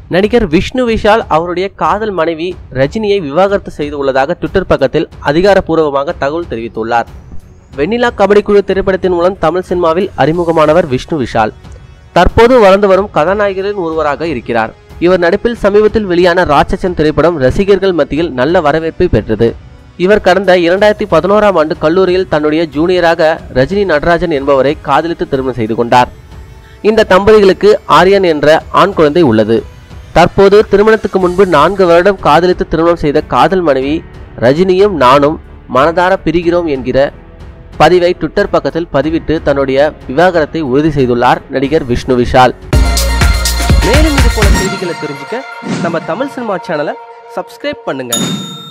நடிகர் விஷ்ணு விஷால் அவருடைய காதல் மனைவி ரஜினியை விவாகரத்து செய்து உள்ளதாக ட்விட்டர் பக்கத்தில் அதிகாரப்பூர்வமாக தகவல் தெரிவித்துள்ளார் வெண்ணிலா கபடி குழு திரைப்படத்தின் மூலம் தமிழ் சினிமாவில் அறிமுகமானவர் விஷ்ணு விஷால் தற்போது வளர்ந்து வரும் கதாநாயகரின் ஒருவராக இருக்கிறார் இவர் நடிப்பில் சமீபத்தில் வெளியான ராட்சசன் திரைப்படம் ரசிகர்கள் மத்தியில் நல்ல வரவேற்பை பெற்றது இவர் கடந்த இரண்டாயிரத்தி பதினோராம் ஆண்டு கல்லூரியில் தன்னுடைய ஜூனியராக ரஜினி நடராஜன் என்பவரை காதலித்து திருமணம் செய்து கொண்டார் இந்த தம்பதிகளுக்கு ஆரியன் என்ற ஆண் குழந்தை உள்ளது தற்போது திருமணத்துக்கு முன்பு நான்கு வருடம் காதலித்து திருமணம் செய்த காதல் மனைவி ரஜினியும் நானும் மனதார பிரிகிறோம் என்கிற பதிவை ட்விட்டர் பக்கத்தில் பதிவிட்டு தன்னுடைய விவாகரத்தை உறுதி செய்துள்ளார் நடிகர் விஷ்ணு விஷால் மேலும் இது போல செய்திகளை தெரிஞ்சுக்க நம்ம தமிழ் சினிமா சேனலை சப்ஸ்கிரைப் பண்ணுங்க